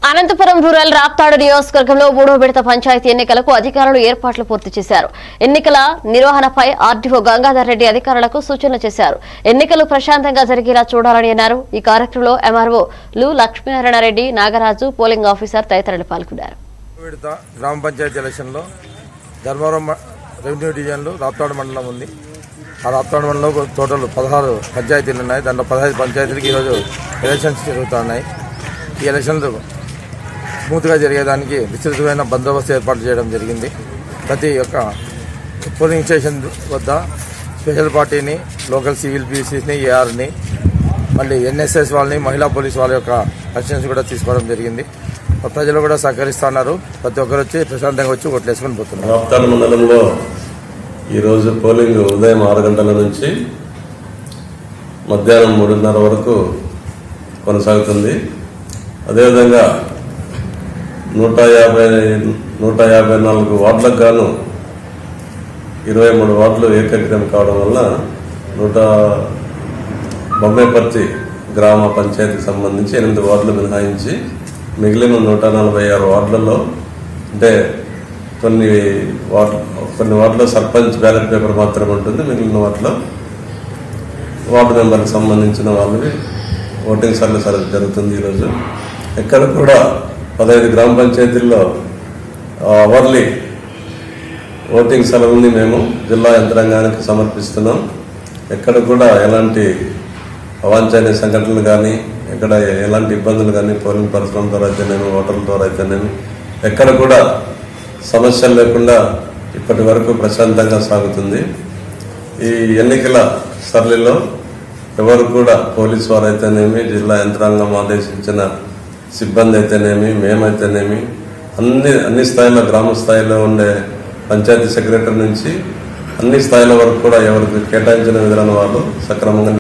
Anantapuram rural Raptadu నియోజకవర్గంలో మూడో విడత పంచాయతీ ఎన్నికలకు అధికారులు ఏర్పాట్లు పూర్తి చేశారు ఎన్నికల నిర్వహణపై ఆర్డీఓ గంగాధర్ రెడ్డి అధికారులకు సూచనలు చేశారు ఎన్నికలు ప్రశాంతంగా జరిగేలా చూడాలని అన్నారు ఈ కార్యక్రమంలో ఎంఆర్ఓ లు లక్ష్మీనారాయణ రెడ్డి నాగరాజు పోలింగ్ ఆఫీసర్ తదితరులు పాల్గొన్నారు విడత గ్రామ పంచాయతీ ఎలక్షన్లో ధర్మవరం మ- రెవెన్యూ డివిజన్లో రాప్తాడు మండలం ఉంది ఆ రాప్తాడు మండలంలో టోటల్ పదహారు పంచాయతీలు ఉన్నాయి దాంట్లో పదహైదు పంచాయతీలకి ఈరోజు ఎలక్షన్స్ జరుగుతున్నాయి ఈ ఎలక్షన్లు స్మూత్గా జరిగేదానికి విస్తృతమైన బందోబస్తు ఏర్పాటు చేయడం జరిగింది ప్రతి ఒక్క పోలింగ్ స్టేషన్ వద్ద స్పెషల్ పార్టీని లోకల్ సివిల్ పీసీని ఏఆర్ని మళ్ళీ ఎన్ఎస్ఎస్ వాళ్ళని మహిళా పోలీస్ వాళ్ళ యొక్క అసిస్టెన్స్ కూడా తీసుకోవడం జరిగింది ప్రజలు కూడా సహకరిస్తున్నారు ప్రతి ఒక్కరు వచ్చి ప్రశాంతంగా వచ్చి ఓట్లేసుకొని పోతున్నారు రాప్తాడు మండలంలో ఈరోజు పోలింగ్ ఉదయం ఆరు గంటల నుంచి మధ్యాహ్నం మూడున్నర వరకు కొనసాగుతుంది అదేవిధంగా నూట యాభై నూట యాభై నాలుగు వార్డులకు గాను ఇరవై మూడు వార్డులు ఏకగ్రం కావడం వల్ల నూట బొమ్మేపర్తి గ్రామ పంచాయతీకి సంబంధించి ఎనిమిది వార్డులు మినహాయించి మిగిలిన నూట నలభై ఆరు వార్డులలో అంటే కొన్ని వార్డు కొన్ని వార్డులో సర్పంచ్ బ్యాలెట్ పేపర్ మాత్రమే ఉంటుంది మిగిలిన వాటిలో వార్డు మెంబర్కి సంబంధించిన వాళ్ళవి ఓటింగ్ సర్లు సర్ జరుగుతుంది ఈరోజు ఎక్కడ కూడా పదహైదు గ్రామ పంచాయతీల్లో అవర్లీ ఓటింగ్ సెలవుని మేము జిల్లా యంత్రాంగానికి సమర్పిస్తున్నాం ఎక్కడ కూడా ఎలాంటి అవాంఛనీయ సంఘటనలు కానీ ఎక్కడ ఎలాంటి ఇబ్బందులు కానీ పోలింగ్ పరిశ్రమ ద్వారా అయితేనేమి ఓటర్ల ద్వారా అయితేనేమి ఎక్కడ కూడా సమస్యలు లేకుండా ఇప్పటి వరకు ప్రశాంతంగా సాగుతుంది ఈ ఎన్నికల సరళిలో ఎవరు కూడా పోలీసు వారు అయితేనేమి జిల్లా యంత్రాంగం ఆదేశించిన సిబ్బంది అయితేనేమి మేమైతేనేమి అన్ని అన్ని స్థాయిలో గ్రామ స్థాయిలో ఉండే పంచాయతీ సెక్రటరీ నుంచి అన్ని స్థాయిల వరకు కూడా ఎవరికి కేటాయించిన విధానం వాళ్ళు సక్రమంగా